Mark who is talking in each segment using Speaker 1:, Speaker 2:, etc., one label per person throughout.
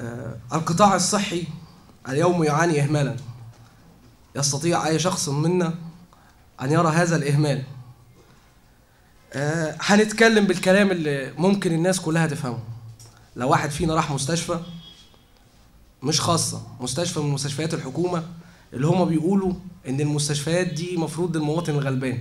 Speaker 1: آه، القطاع الصحي اليوم يعاني إهمالا يستطيع أي شخص منا أن يرى هذا الإهمال آه، هنتكلم بالكلام اللي ممكن الناس كلها تفهمه لو واحد فينا راح مستشفى مش خاصة مستشفى من مستشفيات الحكومة اللي هما بيقولوا إن المستشفيات دي مفروض للمواطن الغلبان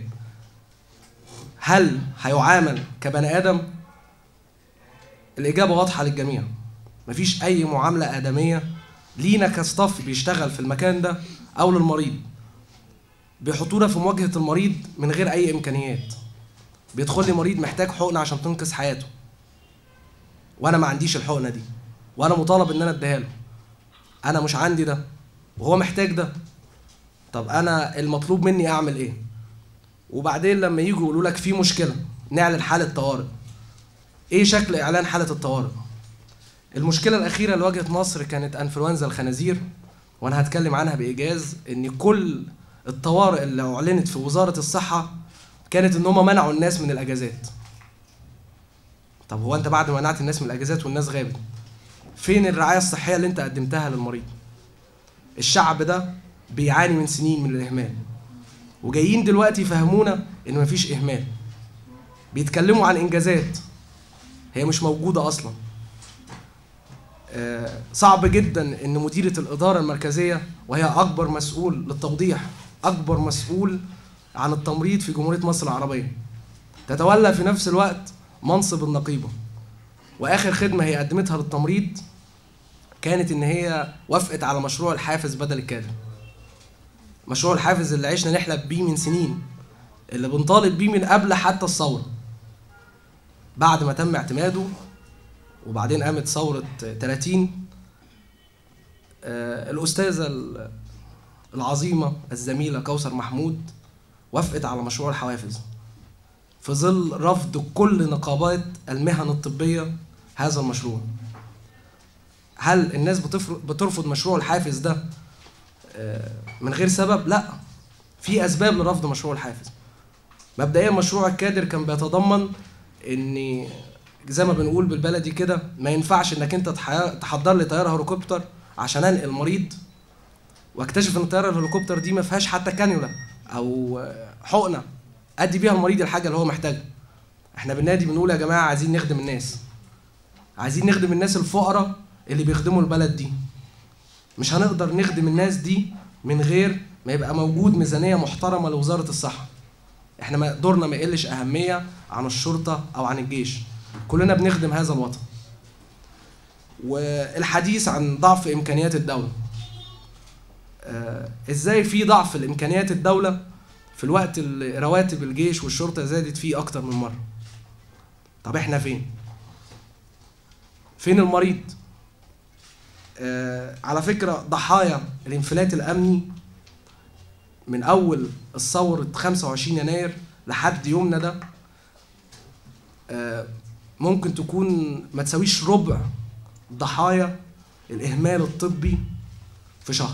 Speaker 1: هل هيعامل كبني آدم؟ الإجابة واضحة للجميع مفيش أي معاملة آدمية لينا كستاف بيشتغل في المكان ده أو للمريض بيحطونا في مواجهة المريض من غير أي إمكانيات بيدخل لي مريض محتاج حقنة عشان تنقذ حياته وأنا ما عنديش الحقنة دي وأنا مطالب إن أنا أديها له أنا مش عندي ده وهو محتاج ده طب أنا المطلوب مني أعمل إيه؟ وبعدين لما يجوا يقولوا لك في مشكلة نعلن حالة طوارئ ايه شكل اعلان حالة الطوارئ المشكلة الأخيرة اللي واجهت مصر كانت أنفلونزا الخنازير وأنا هتكلم عنها بإيجاز إن كل الطوارئ اللي أعلنت في وزارة الصحة كانت إن هم منعوا الناس من الأجازات طب هو أنت بعد ما منعت الناس من الأجازات والناس غابت فين الرعاية الصحية اللي أنت قدمتها للمريض الشعب ده بيعاني من سنين من الإهمال وجايين دلوقتي يفهمونا إن مفيش إهمال بيتكلموا عن إنجازات هي مش موجودة أصلا آه، صعب جدا ان مديرة الإدارة المركزية وهي أكبر مسؤول للتوضيح أكبر مسؤول عن التمريض في جمهورية مصر العربية تتولى في نفس الوقت منصب النقيبة وآخر خدمة هي قدمتها للتمريض كانت إن هي وافقت على مشروع الحافز بدل الكادر مشروع الحافز اللي عشنا نحلم بيه من سنين اللي بنطالب بيه من قبل حتى الثورة بعد ما تم اعتماده وبعدين قامت ثورة 30 آه، الأستاذة ال- العظيمة الزميلة كوثر محمود وافقت على مشروع الحوافز في ظل رفض كل نقابات المهن الطبية هذا المشروع هل الناس بتفر- بترفض مشروع الحافز ده آه، من غير سبب؟ لا في أسباب لرفض مشروع الحافز مبدئيا مشروع الكادر كان بيتضمن ان زي ما بنقول بالبلدي كده ما ينفعش انك انت تح- تحضر لي طياره هليكوبتر عشان انقل مريض واكتشف ان الطياره الهليكوبتر دي ما فيهاش حتى كانيولا او آه، حقنه ادي بيها المريض الحاجه اللي هو محتاجها احنا بالنادي بنقول يا جماعه عايزين نخدم الناس عايزين نخدم الناس الفقراء اللي بيخدموا البلد دي مش هنقدر نخدم الناس دي من غير ما يبقى موجود ميزانيه محترمه لوزاره الصحه احنا ما دورنا ما يقلش اهميه عن الشرطه او عن الجيش كلنا بنخدم هذا الوطن والحديث عن ضعف امكانيات الدوله آه، ازاي في ضعف لامكانيات الدوله في الوقت اللي رواتب الجيش والشرطه زادت فيه اكتر من مره طب احنا فين فين المريض آه، على فكره ضحايا الانفلات الامني من اول الثوره 25 يناير لحد يومنا ده آه، ممكن تكون ما تساويش ربع ضحايا الاهمال الطبي في شهر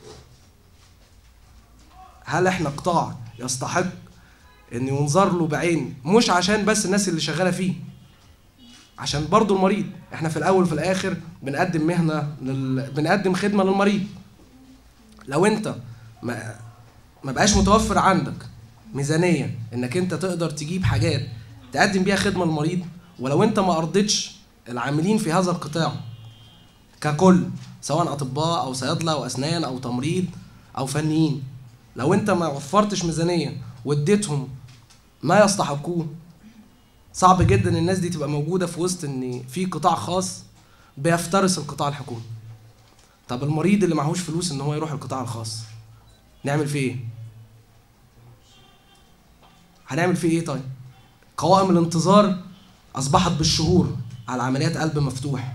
Speaker 1: هل احنا قطاع يستحق ان ينظر له بعين مش عشان بس الناس اللي شغاله فيه عشان برضه المريض احنا في الاول وفي الاخر بنقدم مهنه لل... بنقدم خدمه للمريض لو انت ما ما بقاش متوفر عندك ميزانيه انك انت تقدر تجيب حاجات تقدم بيها خدمه للمريض ولو انت ما ارضتش العاملين في هذا القطاع ككل سواء اطباء او صيادله او اسنان او تمريض او فنيين لو انت ما وفرتش ميزانيه واديتهم ما يستحقوه صعب جدا الناس دي تبقى موجوده في وسط ان في قطاع خاص بيفترس القطاع الحكومي طب المريض اللي معهوش فلوس ان هو يروح القطاع الخاص نعمل فيه ايه هنعمل فيه ايه طيب قوائم الانتظار اصبحت بالشهور على عمليات قلب مفتوح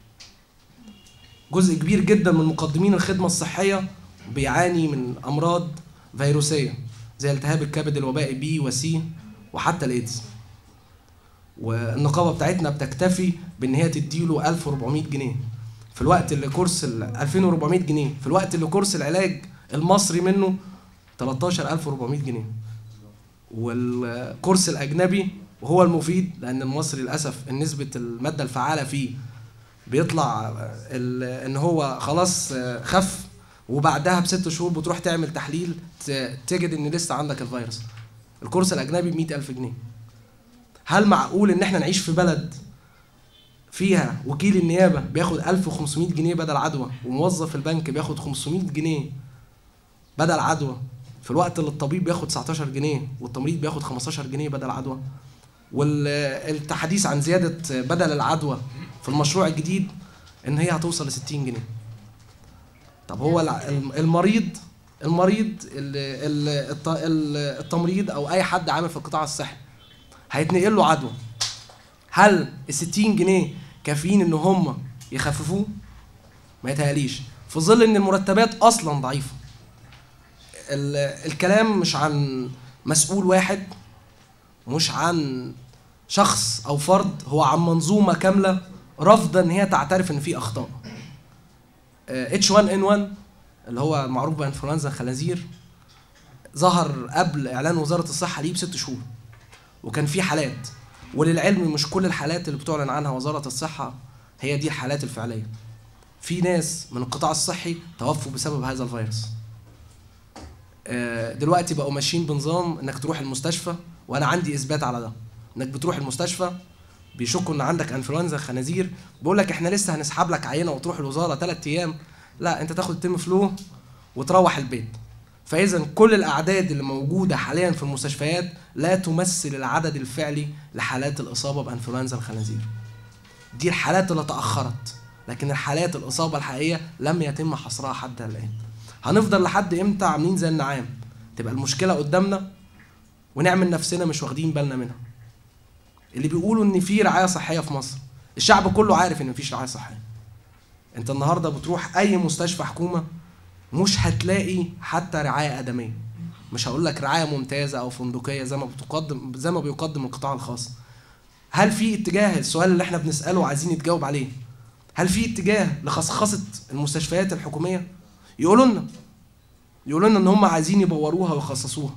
Speaker 1: جزء كبير جدا من مقدمين الخدمه الصحيه بيعاني من امراض فيروسيه زي التهاب الكبد الوبائي بي وسي وحتى الايدز والنقابه بتاعتنا بتكتفي بان هي تديله 1400 جنيه في الوقت اللي كورس ال 2400 جنيه في الوقت اللي كورس العلاج المصري منه 13400 جنيه والكورس الاجنبي وهو المفيد لان المصري للاسف نسبه الماده الفعاله فيه بيطلع ال- ان هو خلاص آه، خف وبعدها بست شهور بتروح تعمل تحليل ت- تجد ان لسه عندك الفيروس الكورس الاجنبي ب ألف جنيه هل معقول ان احنا نعيش في بلد فيها وكيل النيابه بياخد 1500 جنيه بدل عدوى وموظف البنك بياخد 500 جنيه بدل عدوى في الوقت اللي الطبيب بياخد 19 جنيه والتمريض بياخد 15 جنيه بدل عدوى والتحديث عن زياده بدل العدوى في المشروع الجديد ان هي هتوصل ل 60 جنيه طب هو الع- الم- المريض المريض ال- ال- الت- ال- التمريض او اي حد عامل في القطاع الصحي هيتنقل له عدوى هل ال 60 جنيه كافيين ان هم يخففوه ما يتهيأليش في ظل ان المرتبات اصلا ضعيفه ال- الكلام مش عن مسؤول واحد مش عن شخص او فرد هو عن منظومه كامله رافضه ان هي تعترف ان في اخطاء اتش 1 ان 1 اللي هو معروف بانفلونزا الخنازير ظهر قبل اعلان وزاره الصحه ليه بست شهور وكان في حالات وللعلم مش كل الحالات اللي بتعلن عنها وزاره الصحه هي دي الحالات الفعليه في ناس من القطاع الصحي توفوا بسبب هذا الفيروس آه، دلوقتي بقوا ماشيين بنظام انك تروح المستشفى وانا عندي اثبات على ده انك بتروح المستشفى بيشكوا ان عندك انفلونزا خنازير بيقول لك احنا لسه هنسحب لك عينه وتروح الوزاره ثلاث ايام لا انت تاخد تيم فلو وتروح البيت فاذا كل الاعداد اللي موجوده حاليا في المستشفيات لا تمثل العدد الفعلي لحالات الاصابه بانفلونزا الخنازير دي الحالات اللي تاخرت لكن الحالات الاصابه الحقيقيه لم يتم حصرها حتى الان هنفضل لحد امتى عاملين زي النعام تبقى المشكله قدامنا ونعمل نفسنا مش واخدين بالنا منها اللي بيقولوا ان في رعايه صحيه في مصر الشعب كله عارف ان مفيش رعايه صحيه انت النهارده بتروح اي مستشفى حكومه مش هتلاقي حتى رعايه ادميه مش هقول لك رعايه ممتازه او فندقيه زي ما بتقدم زي ما بيقدم القطاع الخاص هل في اتجاه السؤال اللي احنا بنساله وعايزين نتجاوب عليه هل في اتجاه لخصخصه المستشفيات الحكوميه يقولوا لنا يقولوا لنا ان هم عايزين يبوروها ويخصصوها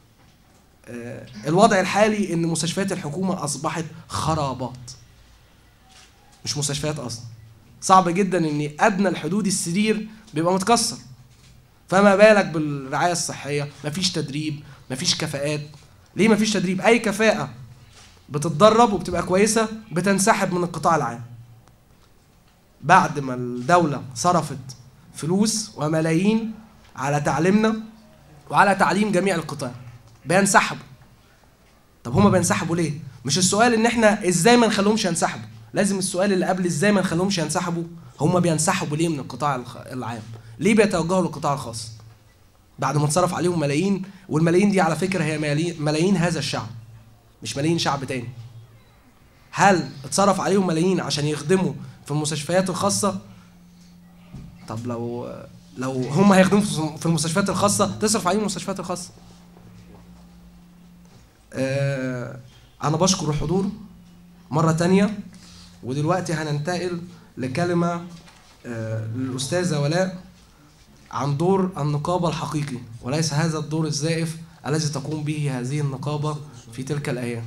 Speaker 1: آه، الوضع الحالي ان مستشفيات الحكومه اصبحت خرابات مش مستشفيات اصلا صعب جدا ان ادنى الحدود السرير بيبقى متكسر فما بالك بالرعايه الصحيه مفيش تدريب مفيش كفاءات ليه مفيش تدريب اي كفاءه بتتدرب وبتبقى كويسه بتنسحب من القطاع العام بعد ما الدوله صرفت فلوس وملايين على تعليمنا وعلى تعليم جميع القطاع بينسحبوا طب هما بينسحبوا ليه مش السؤال ان احنا ازاي ما نخليهمش ينسحبوا لازم السؤال اللي قبل ازاي ما نخليهمش ينسحبوا هما بينسحبوا ليه من القطاع الخ- العام ليه بيتوجهوا للقطاع الخاص بعد ما اتصرف عليهم ملايين والملايين دي على فكره هي ملايين, ملايين هذا الشعب مش ملايين شعب تاني هل اتصرف عليهم ملايين عشان يخدموا في المستشفيات الخاصه طب لو لو هم هيخدموا في- في المستشفيات الخاصه تصرف عليهم المستشفيات الخاصه آه انا بشكر الحضور مره تانية ودلوقتي هننتقل لكلمه آه للاستاذه ولاء عن دور النقابه الحقيقي وليس هذا الدور الزائف الذي تقوم به هذه النقابه في تلك الايام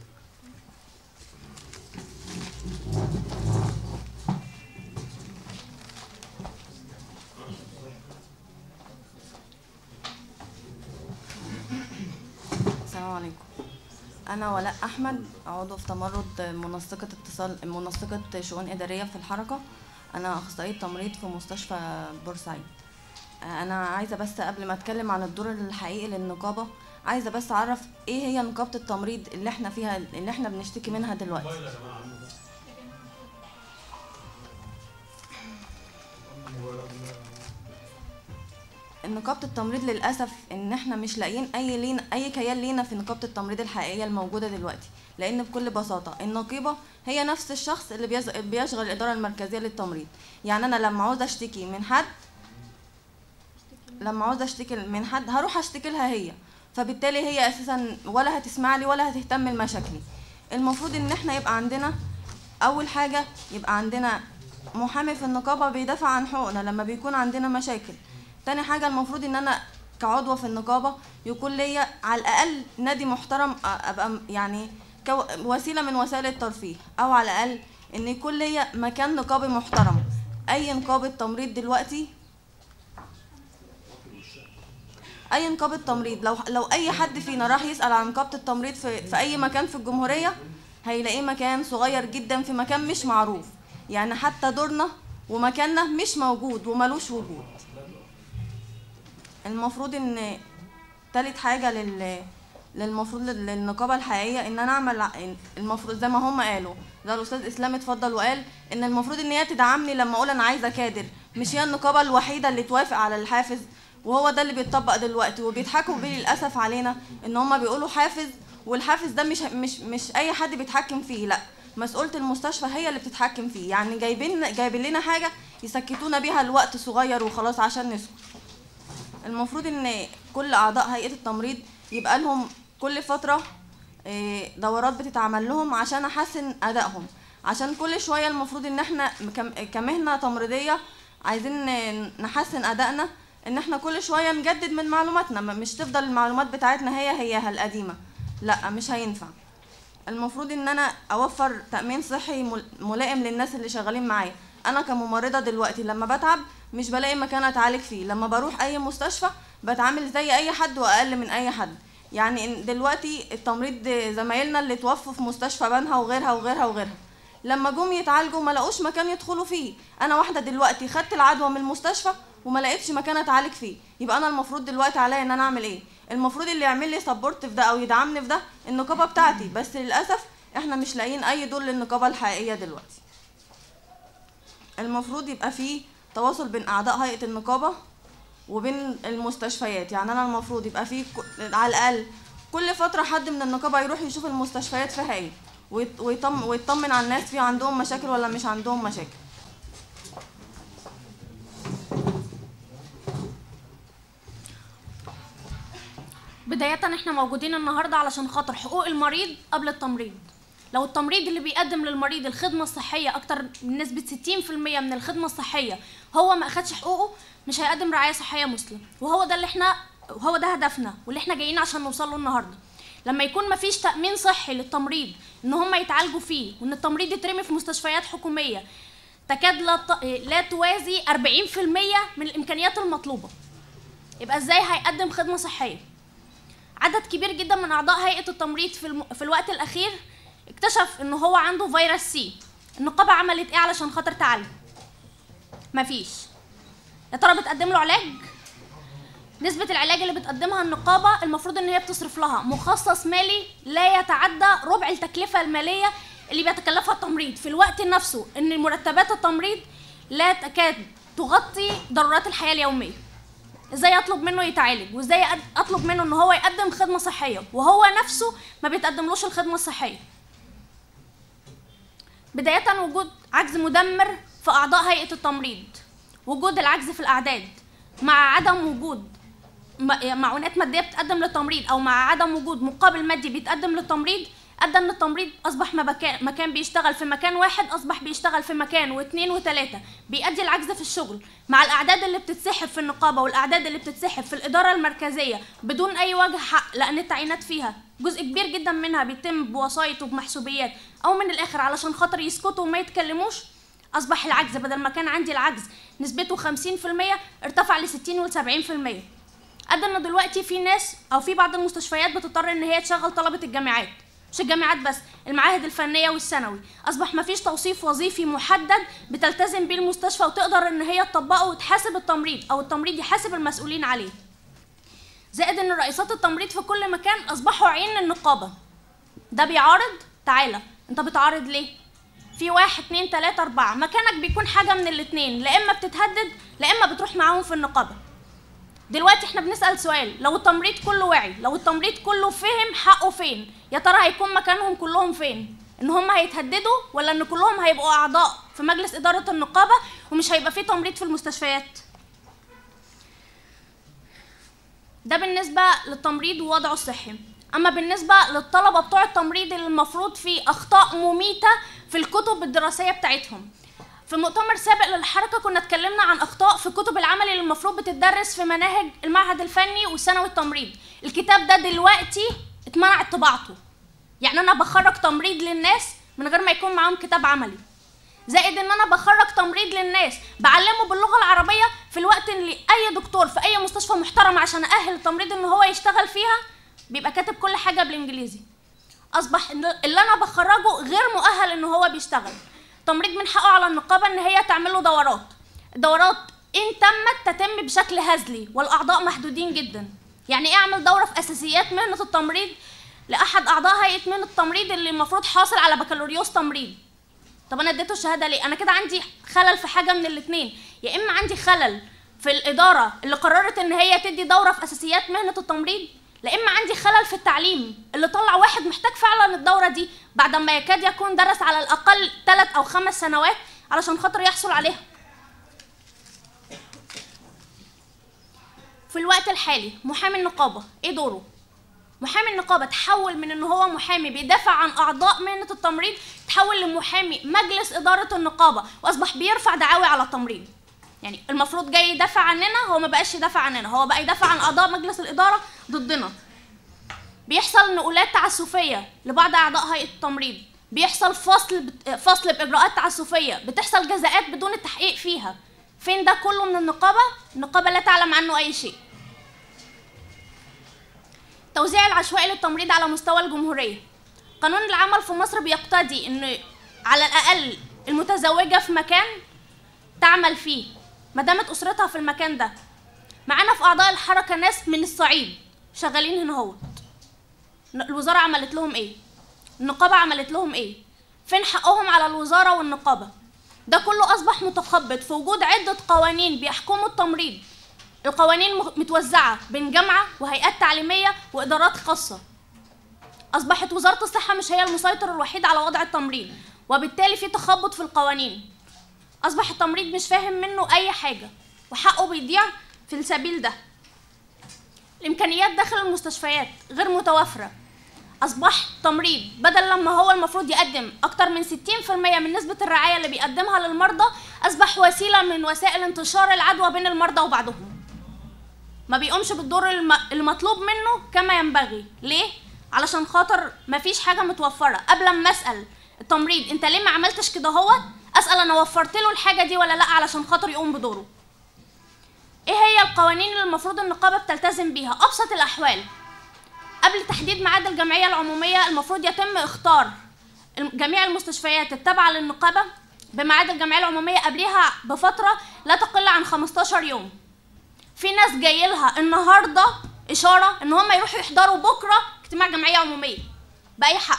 Speaker 2: السلام عليكم أنا ولاء أحمد عضو في تمرد منسقة اتصال منسقة شؤون إدارية في الحركة أنا أخصائية تمريض في مستشفى بورسعيد أنا عايزة بس قبل ما أتكلم عن الدور الحقيقي للنقابة عايزة بس أعرف إيه هي نقابة التمريض اللي إحنا فيها اللي إحنا بنشتكي منها دلوقتي نقابة التمريض للأسف إن إحنا مش لاقيين أي لينا أي كيان لينا في نقابة التمريض الحقيقية الموجودة دلوقتي لأن بكل بساطة النقيبة هي نفس الشخص اللي بيز- بيشغل الإدارة المركزية للتمريض يعني أنا لما عاوز أشتكي من حد لما عاوز أشتكي من حد هروح أشتكي لها هي فبالتالي هي أساسا ولا هتسمع لي ولا هتهتم لمشاكلي المفروض إن إحنا يبقى عندنا أول حاجة يبقى عندنا محامي في النقابة بيدافع عن حقوقنا لما بيكون عندنا مشاكل تاني حاجة المفروض ان انا كعضوة في النقابة يكون ليا على الاقل نادي محترم أ- ابقى م- يعني كو- وسيلة من وسائل الترفيه او على الاقل ان يكون ليا مكان نقابي محترم اي نقابه تمريض دلوقتي اي نقابه تمريض لو لو اي حد فينا راح يسال عن نقابه التمريض في, في اي مكان في الجمهوريه هيلاقيه مكان صغير جدا في مكان مش معروف يعني حتى دورنا ومكاننا مش موجود وملوش وجود المفروض ان تالت حاجه لل للمفروض لل- للنقابه الحقيقيه ان انا اعمل ع- المفروض زي ما هم قالوا ده الاستاذ اسلام اتفضل وقال ان المفروض ان هي تدعمني لما اقول انا عايزه كادر مش هي النقابه الوحيده اللي توافق على الحافز وهو ده اللي بيتطبق دلوقتي وبيضحكوا بيه للاسف علينا ان هم بيقولوا حافز والحافز ده مش مش مش اي حد بيتحكم فيه لا مسؤولة المستشفى هي اللي بتتحكم فيه يعني جايبين جايبين لنا حاجة يسكتونا بيها لوقت صغير وخلاص عشان نسكت المفروض ان كل اعضاء هيئه التمريض يبقى لهم كل فتره إيه، دورات بتتعمل لهم عشان احسن ادائهم عشان كل شويه المفروض ان احنا كم- كمهنه تمريضيه عايزين ن- نحسن ادائنا ان احنا كل شويه نجدد من معلوماتنا ما- مش تفضل المعلومات بتاعتنا هي هيها القديمه لا مش هينفع المفروض ان انا اوفر تامين صحي مل- ملائم للناس اللي شغالين معايا انا كممرضه دلوقتي لما بتعب مش بلاقي مكان اتعالج فيه لما بروح اي مستشفى بتعامل زي اي حد واقل من اي حد يعني إن دلوقتي التمريض زمايلنا اللي توفوا في مستشفى بنها وغيرها وغيرها وغيرها لما جم يتعالجوا ما لقوش مكان يدخلوا فيه انا واحده دلوقتي خدت العدوى من المستشفى وما لقيتش مكان اتعالج فيه يبقى انا المفروض دلوقتي عليا ان انا اعمل ايه المفروض اللي يعمل لي سبورت في ده او يدعمني في ده النقابه بتاعتي بس للاسف احنا مش لاقيين اي دور للنقابه الحقيقيه دلوقتي المفروض يبقى في تواصل بين اعضاء هيئه النقابه وبين المستشفيات يعني انا المفروض يبقى في ك- على الاقل كل فتره حد من النقابه يروح يشوف المستشفيات فيها ايه ويط- ويطم ويطمن على الناس في عندهم مشاكل ولا مش عندهم مشاكل
Speaker 3: بداية احنا موجودين النهاردة علشان خاطر حقوق المريض قبل التمريض لو التمريض اللي بيقدم للمريض الخدمة الصحية أكتر من نسبة 60% من الخدمة الصحية هو ما أخدش حقوقه مش هيقدم رعاية صحية مسلم وهو ده اللي احنا وهو ده هدفنا واللي احنا جايين عشان نوصل له النهاردة لما يكون مفيش تأمين صحي للتمريض إن هم يتعالجوا فيه وإن التمريض يترمي في مستشفيات حكومية تكاد لا, ت... لا توازي 40% من الإمكانيات المطلوبة يبقى إزاي هيقدم خدمة صحية عدد كبير جدا من اعضاء هيئه التمريض في, الم... في الوقت الاخير اكتشف ان هو عنده فيروس سي النقابه عملت ايه علشان خاطر تعالجه مفيش يا ترى بتقدم له علاج نسبة العلاج اللي بتقدمها النقابة المفروض إن هي بتصرف لها مخصص مالي لا يتعدى ربع التكلفة المالية اللي بيتكلفها التمريض في الوقت نفسه إن مرتبات التمريض لا تكاد تغطي ضرورات الحياة اليومية ازاي اطلب منه يتعالج وازاي أد- اطلب منه ان هو يقدم خدمه صحيه وهو نفسه ما بيتقدملوش الخدمه الصحيه بدايه وجود عجز مدمر في اعضاء هيئه التمريض وجود العجز في الاعداد مع عدم وجود م- معونات ماديه بتقدم للتمريض او مع عدم وجود مقابل مادي بيتقدم للتمريض ادى ان التمريض اصبح ما بكا- مكان بيشتغل في مكان واحد اصبح بيشتغل في مكان واثنين وثلاثه بيؤدي العجز في الشغل مع الاعداد اللي بتتسحب في النقابه والاعداد اللي بتتسحب في الاداره المركزيه بدون اي وجه حق لان التعيينات فيها جزء كبير جدا منها بيتم بوسايط وبمحسوبيات او من الاخر علشان خاطر يسكتوا وما يتكلموش اصبح العجز بدل ما كان عندي العجز نسبته 50% ارتفع ل 60 و 70% ادى ان دلوقتي في ناس او في بعض المستشفيات بتضطر ان هي تشغل طلبه الجامعات مش الجامعات بس المعاهد الفنيه والثانوي اصبح مفيش توصيف وظيفي محدد بتلتزم بيه المستشفى وتقدر ان هي تطبقه وتحاسب التمريض او التمريض يحاسب المسؤولين عليه زائد ان رئيسات التمريض في كل مكان اصبحوا عين النقابه ده بيعارض تعالى انت بتعارض ليه في واحد اتنين تلاتة أربعة مكانك بيكون حاجة من الاتنين لا إما بتتهدد لا إما بتروح معاهم في النقابة دلوقتي احنا بنسأل سؤال لو التمريض كله وعي لو التمريض كله فهم حقه فين يا ترى هيكون مكانهم كلهم فين ان هم هيتهددوا ولا ان كلهم هيبقوا اعضاء في مجلس اداره النقابه ومش هيبقى فيه تمريض في المستشفيات ده بالنسبه للتمريض ووضعه الصحي اما بالنسبه للطلبه بتوع التمريض اللي المفروض في اخطاء مميته في الكتب الدراسيه بتاعتهم في مؤتمر سابق للحركه كنا اتكلمنا عن اخطاء في كتب العمل اللي المفروض بتدرس في مناهج المعهد الفني وثانوي التمريض الكتاب ده دلوقتي اتمنعت طباعته يعني انا بخرج تمريض للناس من غير ما يكون معاهم كتاب عملي زائد ان انا بخرج تمريض للناس بعلمه باللغه العربيه في الوقت اللي اي دكتور في اي مستشفى محترم عشان اهل التمريض ان هو يشتغل فيها بيبقى كاتب كل حاجه بالانجليزي اصبح إن اللي انا بخرجه غير مؤهل ان هو بيشتغل تمريض من حقه على النقابه ان هي تعمل له دورات الدورات ان تمت تتم بشكل هزلي والاعضاء محدودين جدا يعني ايه اعمل دوره في اساسيات مهنه التمريض لاحد اعضاء هيئه مهنه التمريض اللي المفروض حاصل على بكالوريوس تمريض طب انا اديته الشهاده ليه انا كده عندي خلل في حاجه من الاثنين يا اما عندي خلل في الاداره اللي قررت ان هي تدي دوره في اساسيات مهنه التمريض لا اما عندي خلل في التعليم اللي طلع واحد محتاج فعلا الدوره دي بعد ما يكاد يكون درس على الاقل ثلاث او خمس سنوات علشان خاطر يحصل عليها في الوقت الحالي محامي النقابه ايه دوره محامي النقابه تحول من ان هو محامي بيدافع عن اعضاء مهنه التمريض تحول لمحامي مجلس اداره النقابه واصبح بيرفع دعاوي على التمريض يعني المفروض جاي يدافع عننا هو ما بقاش يدافع عننا هو بقى يدافع عن اعضاء مجلس الاداره ضدنا بيحصل نقولات تعسفيه لبعض اعضاء هيئه التمريض بيحصل فصل بت... فصل باجراءات تعسفيه بتحصل جزاءات بدون التحقيق فيها فين ده كله من النقابه النقابه لا تعلم عنه اي شيء توزيع العشوائي للتمريض على مستوى الجمهوريه قانون العمل في مصر بيقتضي ان على الاقل المتزوجه في مكان تعمل فيه ما دامت اسرتها في المكان ده معانا في اعضاء الحركه ناس من الصعيد شغالين هنا اهوت الوزاره عملت لهم ايه النقابه عملت لهم ايه فين حقهم على الوزاره والنقابه ده كله اصبح متخبط في وجود عده قوانين بيحكموا التمريض القوانين مغ- متوزعه بين جامعه وهيئات تعليميه وادارات خاصه اصبحت وزاره الصحه مش هي المسيطر الوحيد على وضع التمريض وبالتالي في تخبط في القوانين اصبح التمريض مش فاهم منه اي حاجه وحقه بيضيع في السبيل ده الامكانيات داخل المستشفيات غير متوافره اصبح تمريض بدل لما هو المفروض يقدم اكتر من 60% من نسبه الرعايه اللي بيقدمها للمرضى اصبح وسيله من وسائل انتشار العدوى بين المرضى وبعضهم ما بيقومش بالدور الم... المطلوب منه كما ينبغي ليه علشان خاطر مفيش حاجه متوفره قبل ما اسال التمريض انت ليه ما عملتش كده هو اسال انا وفرت له الحاجه دي ولا لا علشان خاطر يقوم بدوره ايه هي القوانين اللي المفروض النقابه بتلتزم بيها ابسط الاحوال قبل تحديد ميعاد الجمعيه العموميه المفروض يتم اختار الم- جميع المستشفيات التابعه للنقابه بميعاد الجمعيه العموميه قبلها بفتره لا تقل عن 15 يوم في ناس جاي لها النهارده اشاره ان هم يروحوا يحضروا بكره اجتماع جمعيه عموميه باي حق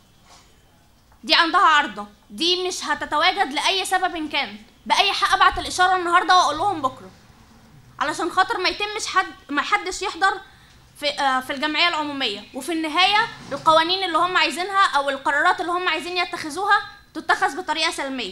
Speaker 3: دي عندها عارضه دي مش هتتواجد لاي سبب كان باي حق ابعت الاشاره النهارده واقول لهم بكره علشان خاطر ما يتمش حد ما حدش يحضر في آه، في الجمعيه العموميه وفي النهايه القوانين اللي هم عايزينها او القرارات اللي هم عايزين يتخذوها تتخذ بطريقه سلميه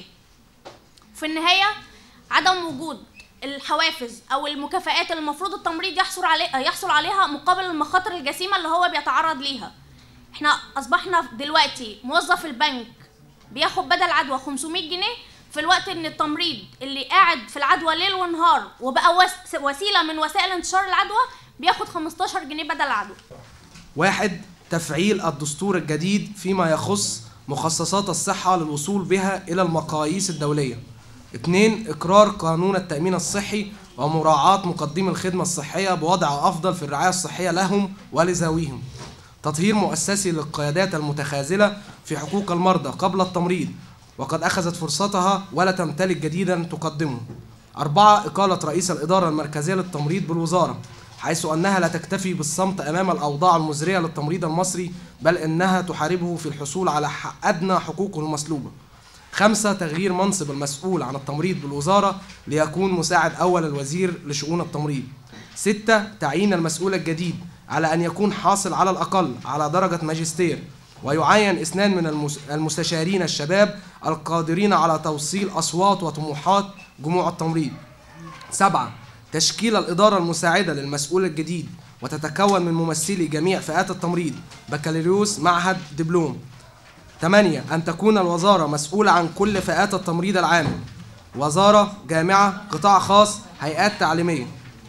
Speaker 3: في النهايه عدم وجود الحوافز او المكافآت اللي المفروض التمريض يحصل عليه يحصل عليها مقابل المخاطر الجسيمه اللي هو بيتعرض ليها احنا اصبحنا دلوقتي موظف البنك بياخد بدل عدوى 500 جنيه في الوقت ان التمريض اللي قاعد في العدوى ليل ونهار وبقى وس- وسيله من وسائل انتشار العدوى بياخد 15 جنيه بدل العدوى
Speaker 1: واحد تفعيل الدستور الجديد فيما يخص مخصصات الصحة للوصول بها إلى المقاييس الدولية اثنين إقرار قانون التأمين الصحي ومراعاة مقدمي الخدمة الصحية بوضع أفضل في الرعاية الصحية لهم ولذويهم تطهير مؤسسي للقيادات المتخاذلة في حقوق المرضى قبل التمريض وقد أخذت فرصتها ولا تمتلك جديدا تقدمه أربعة إقالة رئيس الإدارة المركزية للتمريض بالوزارة حيث أنها لا تكتفي بالصمت أمام الأوضاع المزرية للتمريض المصري بل إنها تحاربه في الحصول على ح- أدنى حقوقه المسلوبة خمسة تغيير منصب المسؤول عن التمريض بالوزارة ليكون مساعد أول الوزير لشؤون التمريض ستة تعيين المسؤول الجديد على أن يكون حاصل على الأقل على درجة ماجستير ويعين اثنان من المس- المستشارين الشباب القادرين على توصيل أصوات وطموحات جموع التمريض سبعة تشكيل الإدارة المساعدة للمسؤول الجديد وتتكون من ممثلي جميع فئات التمريض بكالوريوس معهد دبلوم ثمانية أن تكون الوزارة مسؤولة عن كل فئات التمريض العام وزارة جامعة قطاع خاص هيئات تعليمية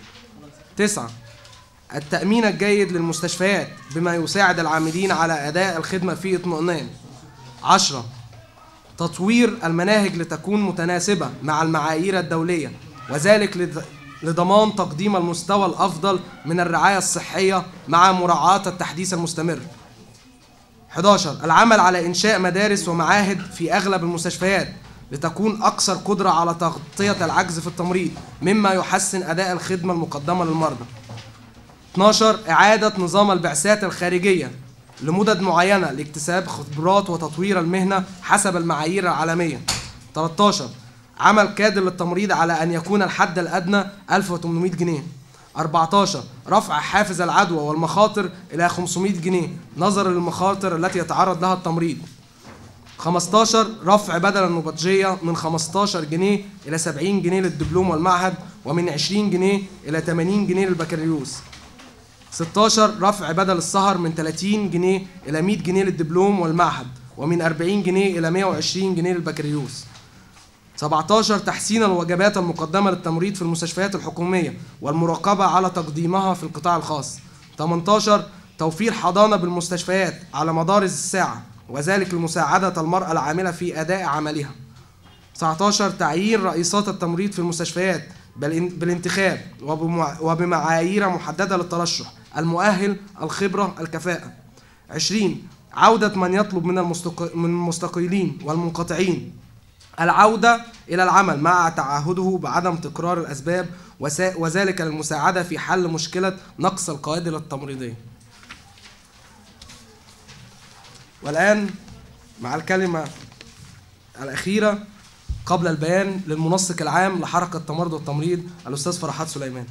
Speaker 1: تسعة التأمين الجيد للمستشفيات بما يساعد العاملين على أداء الخدمة في اطمئنان عشرة تطوير المناهج لتكون متناسبة مع المعايير الدولية وذلك لض- لضمان تقديم المستوى الأفضل من الرعاية الصحية مع مراعاة التحديث المستمر 11 العمل على إنشاء مدارس ومعاهد في أغلب المستشفيات لتكون أكثر قدرة على تغطية العجز في التمريض مما يحسن أداء الخدمة المقدمة للمرضى 12 إعادة نظام البعثات الخارجية لمدد معينة لاكتساب خبرات وتطوير المهنة حسب المعايير العالمية 13 عمل كادر للتمريض على أن يكون الحد الأدنى 1800 جنيه 14 رفع حافز العدوى والمخاطر إلى 500 جنيه نظرا للمخاطر التي يتعرض لها التمريض 15 رفع بدل النبطشية من 15 جنيه إلى 70 جنيه للدبلوم والمعهد ومن 20 جنيه إلى 80 جنيه للبكالوريوس 16 رفع بدل السهر من 30 جنيه إلى 100 جنيه للدبلوم والمعهد ومن 40 جنيه إلى 120 جنيه للبكالوريوس 17 تحسين الوجبات المقدمة للتمريض في المستشفيات الحكومية والمراقبة على تقديمها في القطاع الخاص 18 توفير حضانة بالمستشفيات على مدار الساعة وذلك لمساعدة المرأة العاملة في أداء عملها 19 تعيين رئيسات التمريض في المستشفيات بالان- بالانتخاب وبمع- وبمعايير محددة للترشح المؤهل الخبرة الكفاءة 20 عودة من يطلب من المستق... من المستقيلين والمنقطعين العودة إلى العمل مع تعهده بعدم تكرار الأسباب وسا... وذلك للمساعدة في حل مشكلة نقص الكوادر التمريضية والآن مع الكلمة الأخيرة قبل البيان للمنسق العام لحركة تمرد والتمريض الأستاذ فرحات سليمان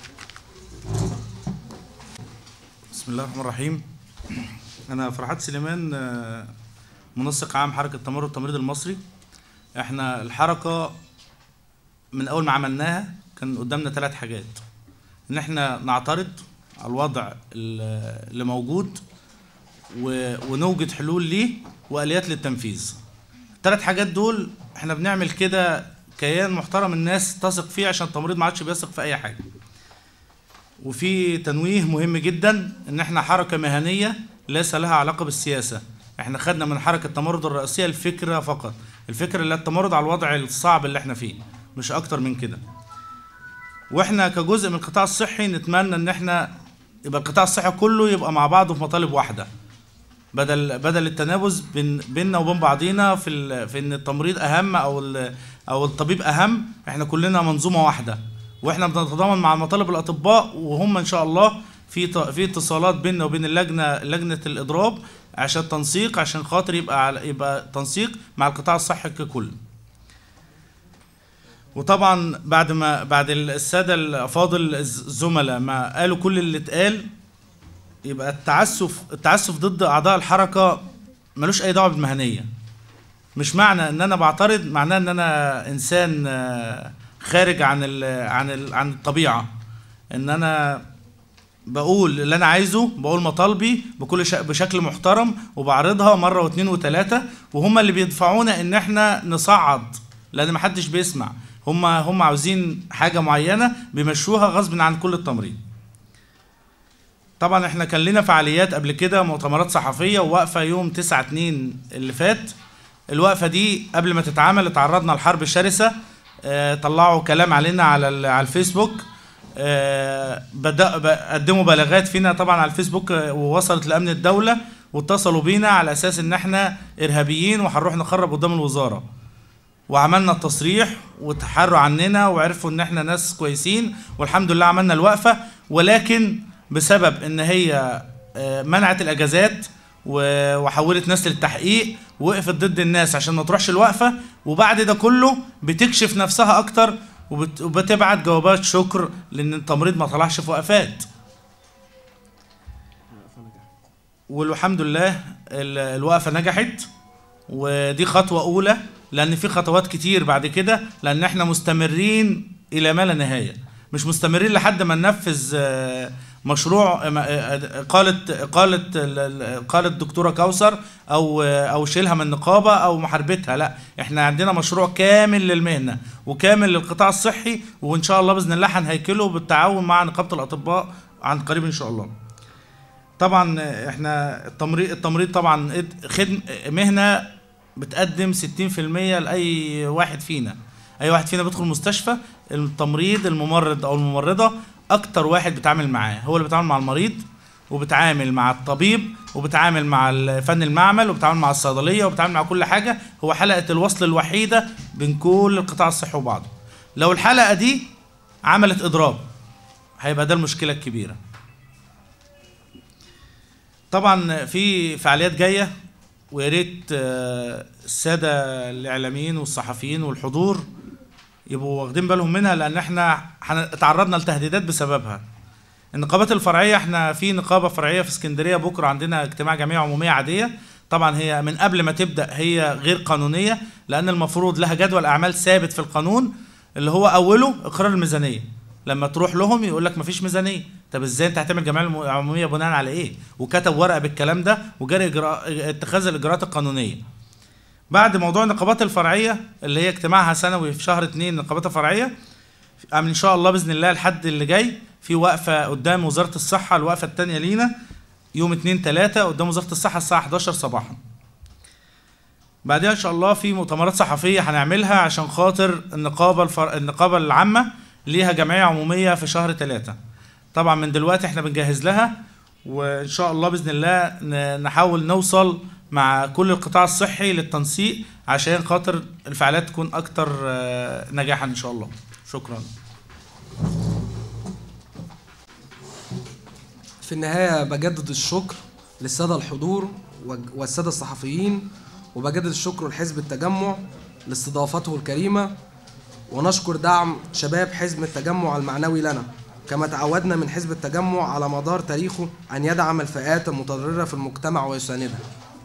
Speaker 4: بسم الله الرحمن الرحيم انا فرحات سليمان آه، منسق عام حركه تمرد التمريض المصري احنا الحركه من اول ما عملناها كان قدامنا ثلاث حاجات ان احنا نعترض على الوضع ال- اللي موجود و- ونوجد حلول ليه واليات للتنفيذ الثلاث حاجات دول احنا بنعمل كده كيان محترم الناس تثق فيه عشان التمريض ما عادش بيثق في اي حاجه وفي تنويه مهم جدا ان احنا حركه مهنيه ليس لها علاقه بالسياسه احنا خدنا من حركه التمرد الرئاسيه الفكره فقط الفكره اللي هي التمرد على الوضع الصعب اللي احنا فيه مش اكتر من كده واحنا كجزء من القطاع الصحي نتمنى ان احنا يبقى القطاع الصحي كله يبقى مع بعضه في مطالب واحده بدل بدل التنابز بين بيننا وبين بعضينا في ال... في ان التمريض اهم او ال... او الطبيب اهم احنا كلنا منظومه واحده واحنا بنتضامن مع مطالب الاطباء وهم ان شاء الله في ت... في اتصالات بيننا وبين اللجنه لجنه الاضراب عشان تنسيق عشان خاطر يبقى على... يبقى تنسيق مع القطاع الصحي ككل وطبعا بعد ما بعد الساده الافاضل الزملاء ما قالوا كل اللي اتقال يبقى التعسف التعسف ضد اعضاء الحركه ملوش اي دعوه بالمهنيه مش معنى ان انا بعترض معناه ان انا انسان آه، خارج عن ال عن ال عن الطبيعه ان انا بقول اللي انا عايزه بقول مطالبي بكل شك بشكل محترم وبعرضها مره واثنين وثلاثه وهم اللي بيدفعونا ان احنا نصعد لان محدش بيسمع هم هم عاوزين حاجه معينه بيمشوها غصب عن كل التمريض طبعا احنا كان لنا فعاليات قبل كده مؤتمرات صحفيه ووقفه يوم 9 2 اللي فات الوقفه دي قبل ما تتعمل اتعرضنا لحرب شرسه اه طلعوا كلام علينا على ال- على الفيسبوك اه بدا ب- قدموا بلاغات فينا طبعا على الفيسبوك اه، ووصلت لامن الدوله واتصلوا بينا على اساس ان احنا ارهابيين وهنروح نخرب قدام الوزاره وعملنا التصريح وتحروا عننا وعرفوا ان احنا ناس كويسين والحمد لله عملنا الوقفه ولكن بسبب ان هي آه، منعت الاجازات و- وحولت ناس للتحقيق وقفت ضد الناس عشان ما تروحش الوقفه وبعد ده كله بتكشف نفسها اكتر وبت- وبتبعت جوابات شكر لان التمريض ما طلعش في وقفات والحمد لله ال- الوقفه نجحت ودي خطوه اولى لان في خطوات كتير بعد كده لان احنا مستمرين الى ما لا نهايه مش مستمرين لحد ما ننفذ آه، مشروع آه، آه، قالت قالت ال- ال- قالت الدكتوره كوثر او آه، او شيلها من النقابه او محاربتها لا احنا عندنا مشروع كامل للمهنه وكامل للقطاع الصحي وان شاء الله باذن الله هنهيكله بالتعاون مع نقابه الاطباء عن قريب ان شاء الله طبعا احنا التمريض التمريض طبعا خدم مهنه بتقدم 60% لاي واحد فينا اي واحد فينا بيدخل مستشفى التمريض الممرض او الممرضه اكتر واحد بيتعامل معاه هو اللي بيتعامل مع المريض وبتعامل مع الطبيب وبتعامل مع فن المعمل وبتعامل مع الصيدليه وبتعامل مع كل حاجه هو حلقه الوصل الوحيده بين كل القطاع الصحي وبعضه لو الحلقه دي عملت اضراب هيبقى ده المشكله الكبيره طبعا في فعاليات جايه ويا ريت آه، الساده الاعلاميين والصحفيين والحضور يبقوا واخدين بالهم منها لان احنا حن- اتعرضنا لتهديدات بسببها النقابات الفرعيه احنا في نقابه فرعيه في اسكندريه بكره عندنا اجتماع جمعيه عموميه عاديه طبعا هي من قبل ما تبدا هي غير قانونيه لان المفروض لها جدول اعمال ثابت في القانون اللي هو اوله اقرار الميزانيه لما تروح لهم يقول لك مفيش ميزانيه طب ازاي انت هتعمل جمعيه الم- عموميه بناء على ايه وكتب ورقه بالكلام ده وجري اجراء اتخاذ الاجراءات القانونيه بعد موضوع النقابات الفرعيه اللي هي اجتماعها سنوي في شهر اتنين النقابات الفرعيه أم ان شاء الله باذن الله الحد اللي جاي في وقفه قدام وزاره الصحه الوقفه الثانيه لينا يوم 2 3 قدام وزاره الصحه الساعه 11 صباحا بعدها ان شاء الله في مؤتمرات صحفيه هنعملها عشان خاطر النقابه الفر... النقابه العامه ليها جمعيه عموميه في شهر ثلاثة طبعا من دلوقتي احنا بنجهز لها وان شاء الله باذن الله ن- نحاول نوصل مع كل القطاع الصحي للتنسيق عشان خاطر الفعاليات تكون اكتر آه، نجاحا ان شاء الله شكرا
Speaker 1: في النهاية بجدد الشكر للسادة الحضور وج- والسادة الصحفيين وبجدد الشكر لحزب التجمع لاستضافته الكريمة ونشكر دعم شباب حزب التجمع المعنوي لنا كما تعودنا من حزب التجمع على مدار تاريخه أن يدعم الفئات المتضررة في المجتمع ويساندها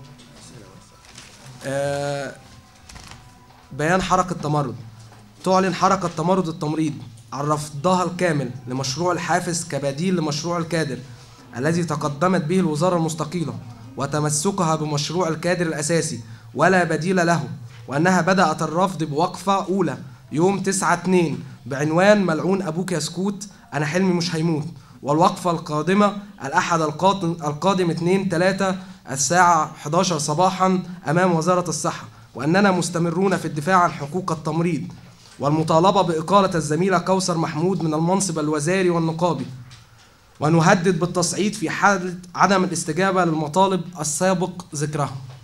Speaker 1: آه، بيان حركة تمرد تعلن حركة تمرد التمريض عن رفضها الكامل لمشروع الحافز كبديل لمشروع الكادر الذي تقدمت به الوزارة المستقيلة وتمسكها بمشروع الكادر الأساسي ولا بديل له وأنها بدأت الرفض بوقفة أولى يوم 9 2 بعنوان ملعون أبوك يا سكوت أنا حلمي مش هيموت والوقفة القادمة الأحد القادم القادم 2 3 الساعة 11 صباحا أمام وزارة الصحة وأننا مستمرون في الدفاع عن حقوق التمريض والمطالبة بإقالة الزميلة كوثر محمود من المنصب الوزاري والنقابي ونهدد بالتصعيد في حالة عدم الاستجابة للمطالب السابق ذكرها